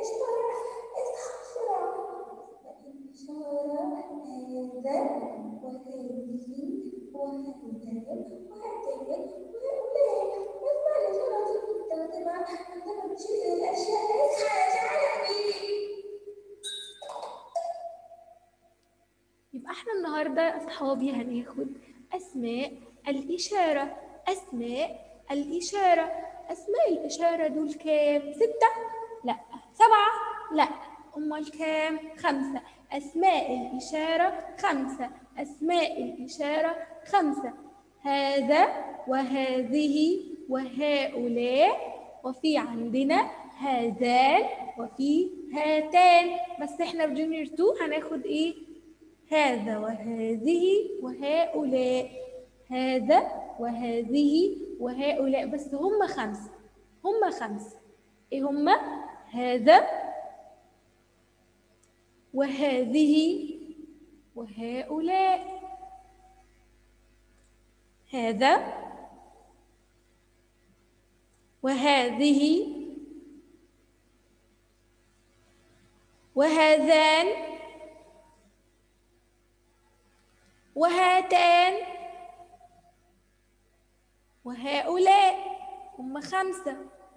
الإشارة افتح بسرعة الإشارة هذا وهذه وهذان وهاتان وهؤلاء أسماء الإشارة دي مستخدمة عندما تشير إلى الأشياء ليس حاجة عالمي يبقى احنا النهارده يا اصحابي هناخد اسماء الاشاره اسماء الاشاره اسماء الاشاره دول كام سته لا سبعه لا امال كام خمسه اسماء الاشاره خمسه اسماء الاشاره خمسه هذا وهذه وهؤلاء وفي عندنا هذان وفي هاتان بس احنا في جونيور 2 هناخد ايه هذا وهذه وهؤلاء هذا وهذه وهؤلاء بس هم خمسة هم خمسة ايه هم هذا وهذه وهؤلاء هذا وهذه وهذان وهاتان وهؤلاء هم خمسة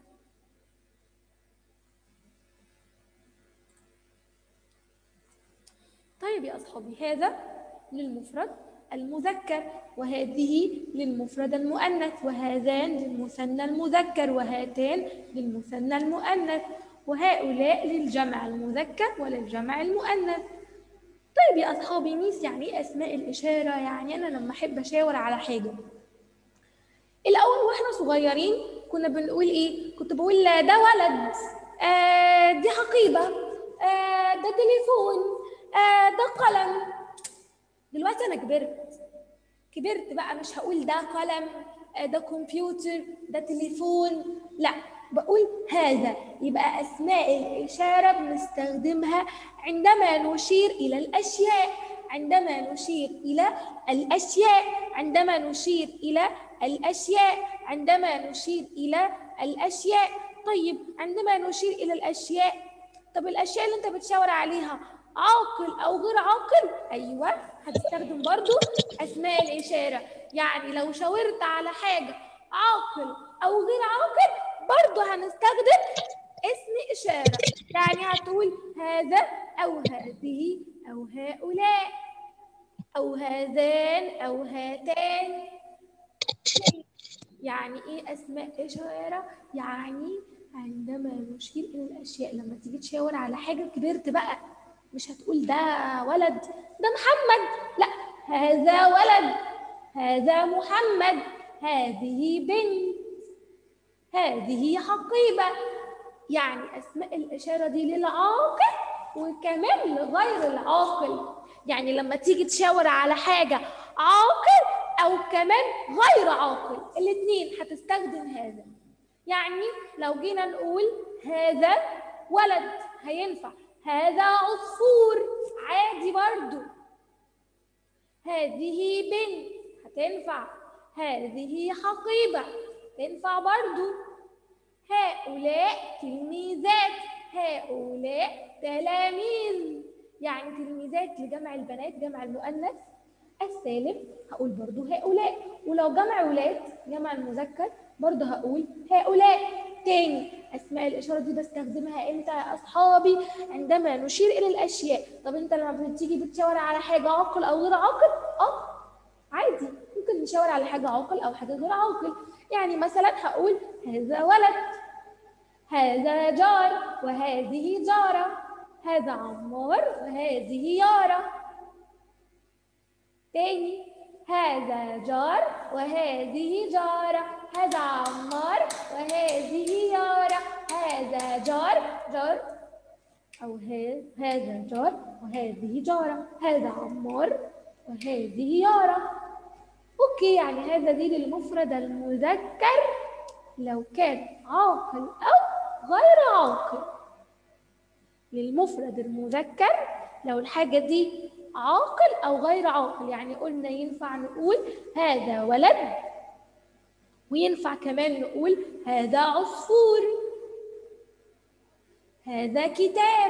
طيب يا أصحابي هذا للمفرد المذكر وهذه للمفرد المؤنث وهذان للمثنى المذكر وهاتان للمثنى المؤنث وهؤلاء للجمع المذكر وللجمع المؤنث طيب يا أصحابي ميس يعني إيه أسماء الإشارة يعني أنا لما أحب أشاور على حاجة الأول وإحنا صغيرين كنا بنقول إيه كنت بقول ده ولد آه دي حقيبة آه ده تليفون آه ده قلم دلوقتي أنا كبرت كبرت بقى مش هقول ده قلم آه ده كمبيوتر ده تليفون لا بقول هذا يبقى أسماء الإشارة بنستخدمها عندما نشير إلى الأشياء عندما نشير إلى الأشياء عندما نشير إلى الأشياء عندما نشير إلى الأشياء طيب عندما نشير إلى الأشياء طب الأشياء اللي أنت بتشاور عليها عاقل أو غير عاقل أيوة هتستخدم برضو أسماء الإشارة يعني لو شاورت على حاجة عاقل أو غير عاقل برضه هنستخدم اسم إشارة يعني هتقول هذا أو هذه أو هؤلاء أو هذان أو هاتان يعني إيه أسماء إشارة؟ يعني عندما نشير إلى الأشياء لما تيجي تشاور على حاجة كبرت بقى مش هتقول ده ولد ده محمد لا هذا ولد هذا محمد هذه بنت هذه حقيبة يعني أسماء الإشارة دي للعاقل وكمان لغير العاقل يعني لما تيجي تشاور على حاجة عاقل أو كمان غير عاقل الاثنين هتستخدم هذا يعني لو جينا نقول هذا ولد هينفع هذا عصفور عادي برضو هذه بنت هتنفع هذه حقيبة تنفع برضو هؤلاء تلميذات هؤلاء تلاميذ يعني تلميذات لجمع البنات جمع المؤنث السالم هقول برضو هؤلاء ولو جمع ولاد جمع المذكر برضو هقول هؤلاء تاني اسماء الاشاره دي بستخدمها امتى يا اصحابي عندما نشير الى الاشياء طب انت لما بتيجي بتشاور على حاجه عاقل او غير عاقل اه عادي ممكن نشاور على حاجه عاقل او حاجه غير عاقل يعني مثلا هقول هذا ولد هذا جار وهذه جارة هذا عمار وهذه يارا تاني هذا جار وهذه جارة هذا عمار وهذه يارا هذا جار جار أو هذا جار وهذه جارة هذا عمار وهذه يارا اوكي يعني هذا دي للمفرد المذكر لو كان عاقل او غير عاقل للمفرد المذكر لو الحاجه دي عاقل او غير عاقل يعني قلنا ينفع نقول هذا ولد وينفع كمان نقول هذا عصفور هذا كتاب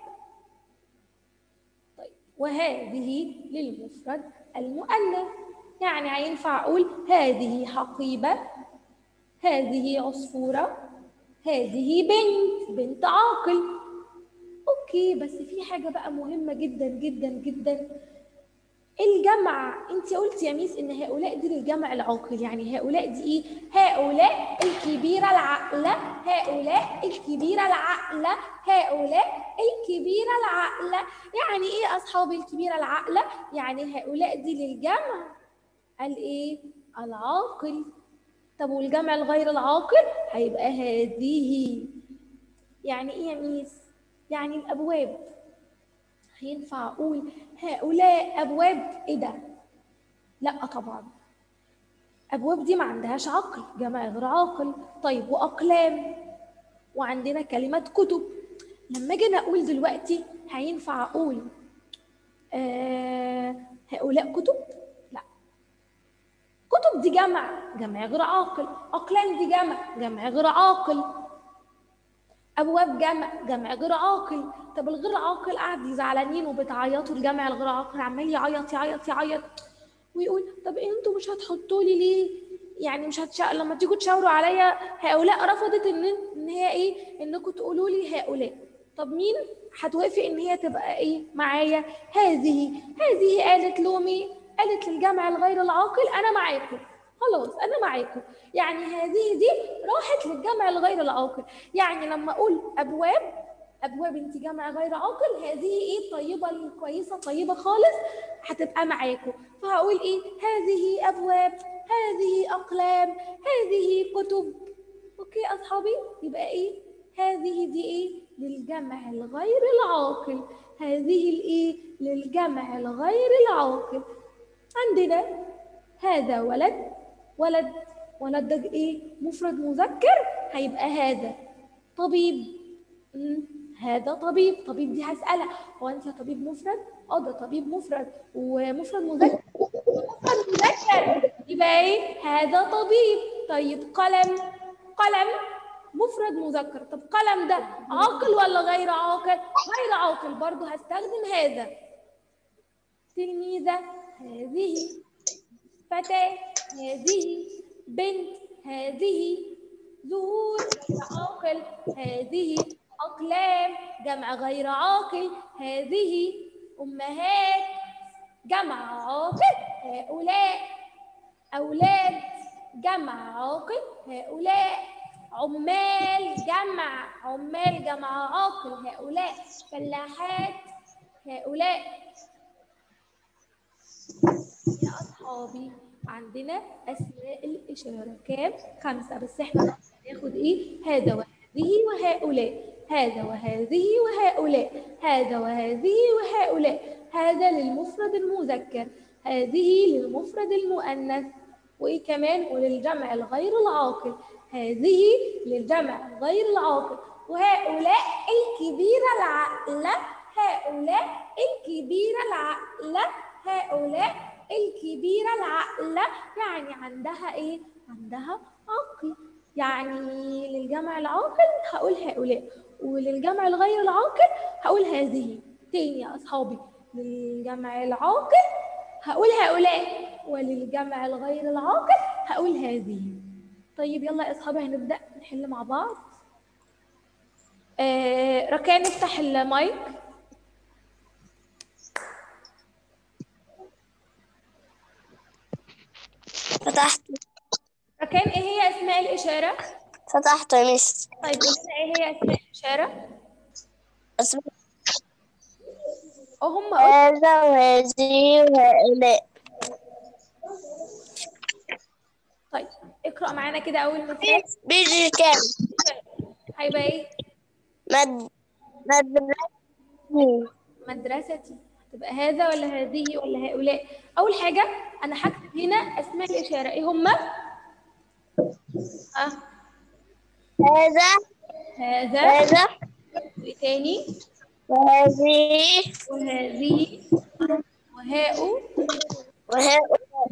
طيب وهذه للمفرد المؤنث يعني هينفع أقول هذه حقيبة هذه عصفورة هذه بنت بنت عاقل أوكي بس في حاجة بقى مهمة جدا جدا جدا الجمع انت قلت يا ميس ان هؤلاء دي للجمع العاقل يعني هؤلاء دي ايه هؤلاء الكبيره العقله هؤلاء الكبيره العقله هؤلاء الكبيره العقله يعني ايه اصحاب الكبيره العقله يعني هؤلاء دي للجمع الايه العاقل طب والجمع الغير العاقل هيبقى هذه يعني ايه يا ميس يعني الابواب هينفع اقول هؤلاء ابواب ايه ده لا طبعا ابواب دي ما عندهاش عقل جمع غير عاقل طيب واقلام وعندنا كلمه كتب لما اجي اقول دلوقتي هينفع اقول آه هؤلاء كتب لا كتب دي جمع جمع غير عاقل اقلام دي جمع جمع غير عاقل ابواب جمع جمع غير عاقل طب الغير عاقل قاعد زعلانين وبتعيطوا الجمع الغير عاقل عمال يعيط يعيط يعيط ويقول طب انتوا مش هتحطوا لي ليه يعني مش هتشا... لما تيجوا تشاوروا عليا هؤلاء رفضت ان ان هي ايه انكم تقولوا لي هؤلاء طب مين هتوافق ان هي تبقى ايه معايا هذه هذه قالت لومي قالت للجمع الغير العاقل انا معاكم خلاص انا معاكم يعني هذه دي راحت للجمع الغير العاقل يعني لما اقول ابواب ابواب انت جمع غير عاقل هذه ايه طيبه الكويسه طيبه خالص هتبقى معاكم فهقول ايه هذه ابواب هذه اقلام هذه كتب اوكي اصحابي يبقى ايه هذه دي ايه للجمع الغير العاقل هذه الايه للجمع الغير العاقل عندنا هذا ولد ولد ولد ده ايه مفرد مذكر هيبقى هذا طبيب مم. هذا طبيب طبيب دي هسألها هو انت طبيب مفرد اه ده طبيب مفرد ومفرد مذكر مفرد مذكر يبقى ايه هذا طبيب طيب قلم قلم مفرد مذكر طب قلم ده عاقل ولا غير عاقل غير عاقل برضو هستخدم هذا تلميذة هذه فتاة هذه بنت هذه زهور عاقل هذه أقلام جمع غير عاقل هذه أمهات جمع عاقل هؤلاء أولاد جمع عاقل هؤلاء عمال جمع عمال جمع عاقل هؤلاء فلاحات هؤلاء يا أصحابي عندنا أسماء الإشارة كام؟ خمسة بس إحنا هناخد إيه؟ هذا وهذه وهؤلاء هذا وهذه وهؤلاء هذا وهذه وهؤلاء هذا للمفرد المذكر هذه للمفرد المؤنث وإيه كمان وللجمع الغير العاقل هذه للجمع الغير العاقل وهؤلاء الكبيرة العقلة هؤلاء الكبيرة العقلة هؤلاء الكبيرة العقلة يعني عندها إيه؟ عندها عقل يعني للجمع العاقل هقول هؤلاء وللجمع الغير العاقل هقول هذه تاني يا أصحابي للجمع العاقل هقول هؤلاء وللجمع الغير العاقل هقول هذه طيب يلا يا أصحابي هنبدأ نحل مع بعض آه ركان افتح المايك فتحت ركان ايه هي اسماء الاشاره فتحت يا مس طيب قلنا ايه هي اسماء الاشاره اسم اه هم قلت هذا وهذه وهؤلاء طيب اقرا معانا كده اول مثال بيجي كام هيبقى ايه مد مدرسة مدرستي هتبقى هذا ولا هذه ولا هؤلاء اول حاجه انا هكتب هنا اسماء الاشاره ايه هم اه هذا هذا هذا وايه تاني وهذه وهذه وهاء وهؤلاء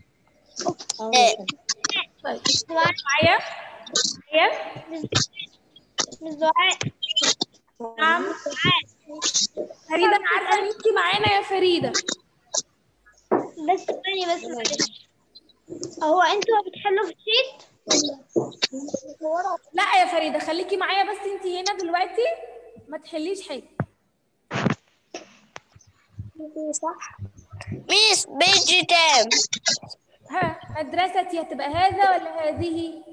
طيب معايا معايا مش دعاء نعم فريدة أنا عارفة إن أنت معانا يا فريدة بس ثانية بس معلش هو انتوا بتحلوا في الشيت؟ لا يا فريدة خليكي معايا بس أنت هنا دلوقتي ما تحليش حاجة صح ميس بيجي كام ها مدرستي هتبقى هذا ولا هذه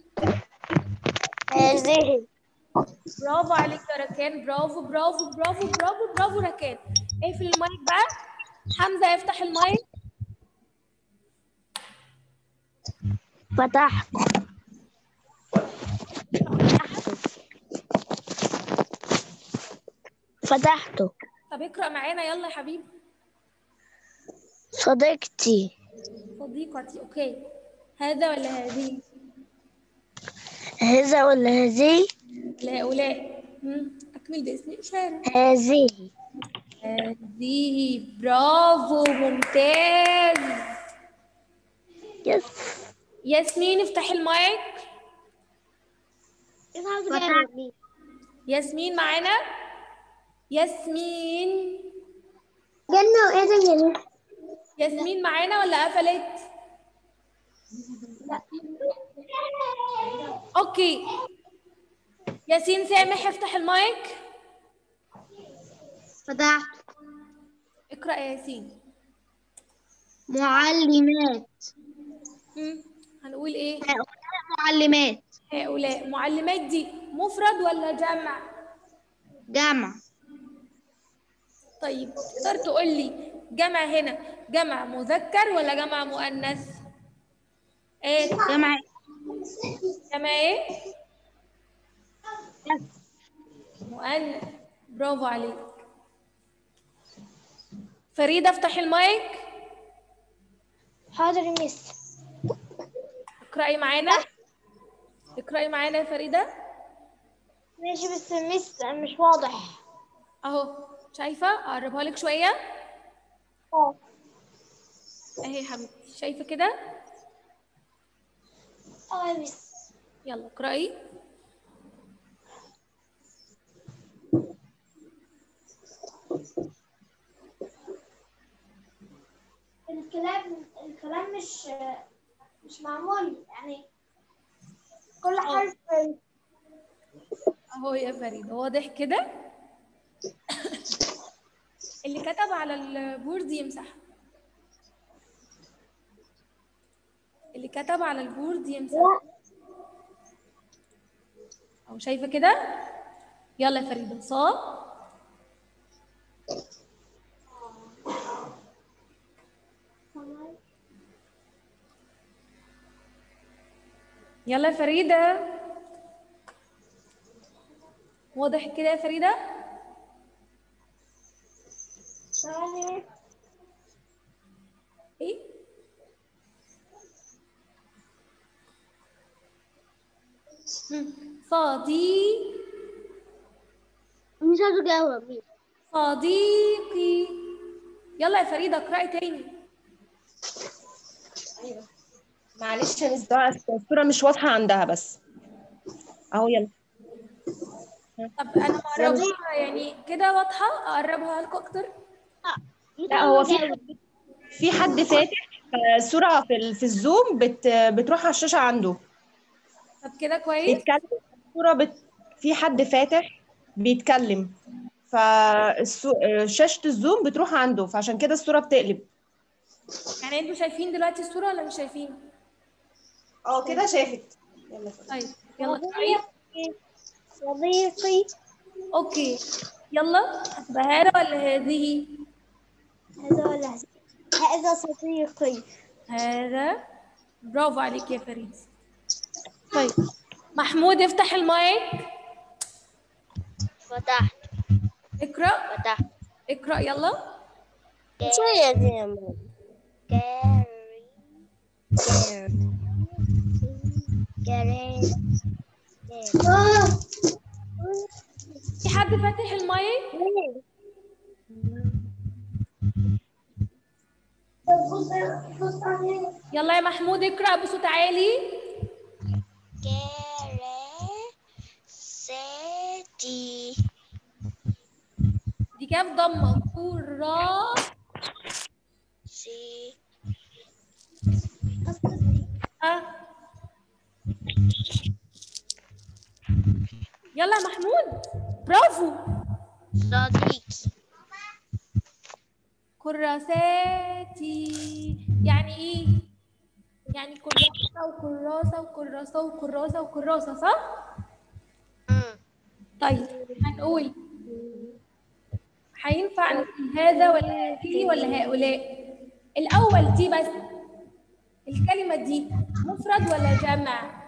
هذه برافو عليك يا ركان برافو برافو برافو برافو برافو ركان اقفل المايك بقى حمزة يفتح المايك فتحت فتحته طب اقرأ معانا يلا يا حبيبي صديقتي صديقتي اوكي هذا ولا هذه هذا ولا هذه لا هؤلاء مم، أكمل باسم إشارة هذه هذه برافو ممتاز يس ياسمين افتحي المايك فتحت ياسمين معانا ياسمين جنة ايه ده جنة؟ ياسمين معانا ولا قفلت اوكي ياسين سامح افتح المايك فتحت اقرأ يا ياسين معلمات مم. هنقول ايه معلمات هؤلاء معلمات دي مفرد ولا جمع جمع طيب تقدر تقول لي جمع هنا جمع مذكر ولا جمع مؤنث ايه جمع جمع ايه مؤنث برافو عليك فريدة افتحي المايك حاضر مس اقرأي معانا اقرأي معانا يا فريدة ماشي بس مس مش واضح اهو شايفة اقربها لك شوية اه اهي يا حبيبتي شايفة كده اه يا مس يلا اقرأي الكلام الكلام مش مش معمول يعني كل حرف اهو يا فريدة واضح كده اللي كتب على البورد يمسح اللي كتب على البورد يمسح او شايفة كده يلا يا فريدة صاد يلا يا فريدة واضح كده يا فريدة ثواني ايه مم. صديق مش هتجاوب صديقي يلا يا فريدة اقرأي تاني معلش يا مس دعاء الصورة مش واضحة عندها بس اهو يلا طب انا مقربها يعني كده واضحة اقربها لكم اكتر لا هو في حد في حد فاتح آه، صورة في ال- في الزوم بت بتروح على الشاشة عنده طب كده كويس بيتكلم الصورة بت في حد فاتح بيتكلم فشاشة الزوم بتروح عنده فعشان كده الصورة بتقلب يعني انتوا شايفين دلوقتي الصورة ولا مش شايفين اه كده شافت يلا فاتح. طيب يلا اقرأي صديقي اوكي يلا هتبقى هذا ولا هذه هذا ولا هذا هذا صديقي هذا برافو عليك يا فريد طيب محمود افتح المايك فتحت اقرأ فتحت اقرأ يلا شو يا دي يا ماما كاري كاري كاري في حد فاتح المايك يلا يا محمود اقرأ بصوت عالي كاري سيتي الكاف ضمه كرا سي ها يلا يا محمود برافو صديق كراساتي يعني ايه يعني كراسة وكراسة وكراسة وكراسة وكراسة صح؟ مم. طيب هنقول هينفع نقول هذا ولا هذه ولا هؤلاء الأول دي بس الكلمة دي مفرد ولا جمع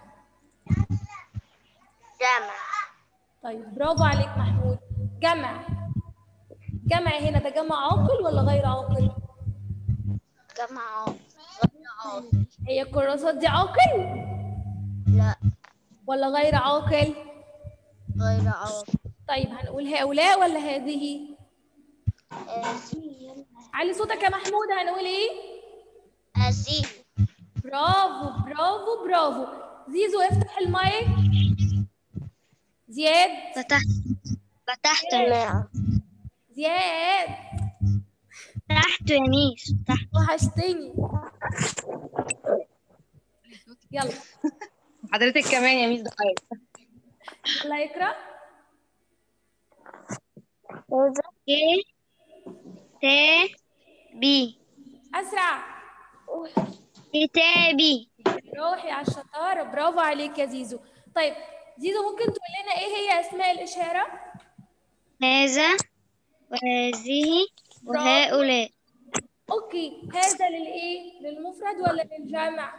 جمع طيب برافو عليك محمود جمع جمع هنا ده جمع عاقل ولا غير عاقل جمع غير عاقل هي الكراسات دي عاقل لا ولا غير عاقل غير عاقل طيب هنقول هؤلاء ولا هذه هذه علي صوتك يا محمود هنقول ايه هذه برافو برافو برافو زيزو افتح المايك زياد فتحت فتحت الماء زياد فتحت يا ميس فتحت وحشتني يلا حضرتك كمان يا ميس دقايق يلا يقرا ك ت بي اسرع كتابي روحي على الشطاره برافو عليك يا زيزو طيب زيزو ممكن تقول لنا ايه هي اسماء الاشاره هذا وهذه وهؤلاء اوكي هذا للايه للمفرد ولا للجمع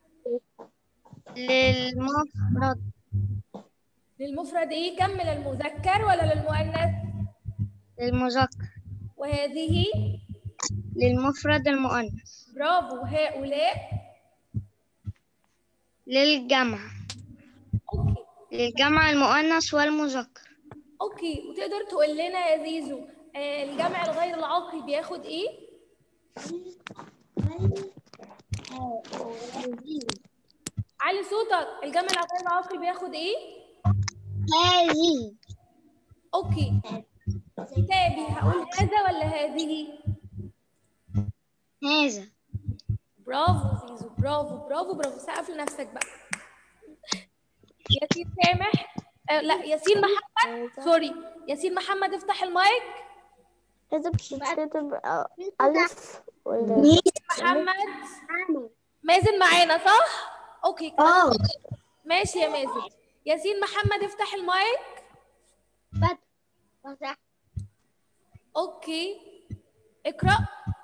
للمفرد للمفرد ايه كمل المذكر ولا للمؤنث للمذكر وهذه للمفرد المؤنث برافو هؤلاء للجمع اوكي للجمع المؤنث والمذكر اوكي وتقدر تقول لنا يا زيزو آه الجمع الغير العاقل بياخد ايه علي صوتك الجمع الغير العاقل بياخد ايه هذه اوكي كتابي هقول هذا ولا هذه هذا برافو زيزو برافو برافو برافو سقف لنفسك بقى ياسين سامح آه لا ياسين محمد سوري ياسين محمد افتح المايك كده مش هتبقى ألف ولا محمد مازن معانا صح؟ اوكي اه ماشي يا مازن ياسين محمد افتح المايك اوكي اقرا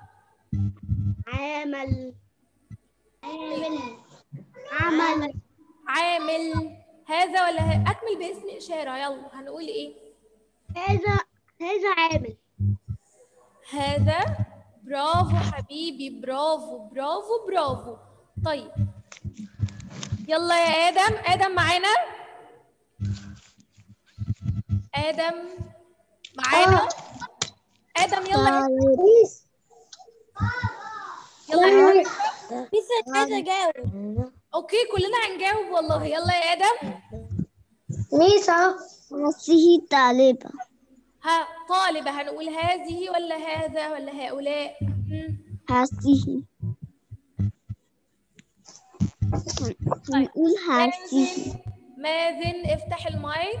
عمل عمل عمل عامل هذا ولا ه... اكمل باسم اشاره يلا هنقول ايه هذا هذا عامل هذا برافو حبيبي برافو برافو برافو طيب يلا يا ادم ادم معانا ادم معانا ادم يلا يلا يا آدم. بس عايزه اجاوب اوكي كلنا هنجاوب والله يلا يا ادم ميسا هذه طالبة ها طالبة هنقول هذه ولا هذا ولا هؤلاء مم. هذه نقول هذه مازن مازن افتح المايك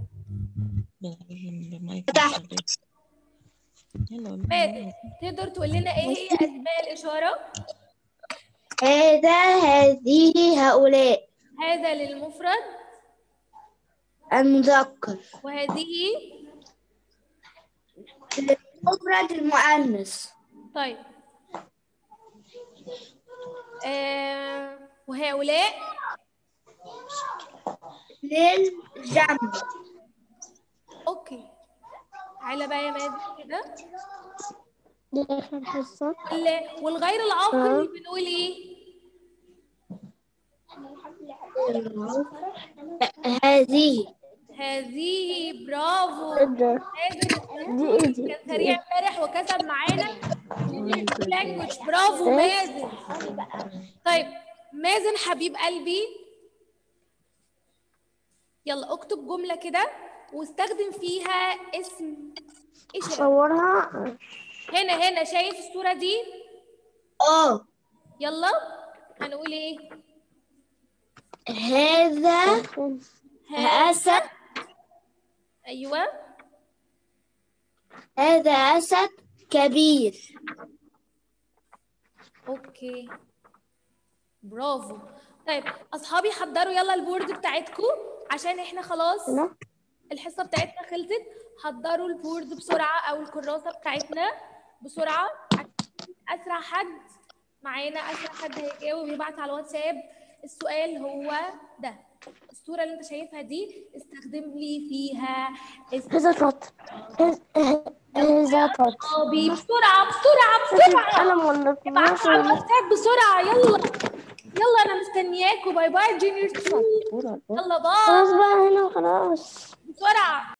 مازن تقدر تقول لنا ايه هي اسماء الاشاره هذا هذه هؤلاء هذا للمفرد المذكر وهذه المفرد المؤنث طيب آه وهؤلاء للجمع اوكي تعالى بقى يا مازن كده داخل حصة وال- والغير العاقل بنقول ايه هذه هذه برافو دي مازن كان سريع امبارح وكسب معانا لانجوج برافو مازن طيب مازن حبيب قلبي يلا اكتب جملة كده واستخدم فيها اسم اشرب صورها هنا هنا شايف الصورة دي اه يلا هنقول ايه هذا ها أسد ايوه هذا أسد كبير اوكي برافو طيب اصحابي حضروا يلا البورد بتاعتكم عشان احنا خلاص الحصه بتاعتنا خلصت حضروا البورد بسرعه او الكراسه بتاعتنا بسرعه عشان اسرع حد معانا اسرع حد هيجاوب يبعت على الواتساب السؤال هو ده الصوره اللي انت شايفها دي استخدم لي فيها اسم هذا شاطر هذا شاطر صحابي بسرعه بسرعه بسرعه قلم ولا ابعتوا على الواتساب بسرعه يلا يلا انا مستنياكوا باي باي جونيور 2 يلا باي خلاص بقى هنا خلاص بسرعه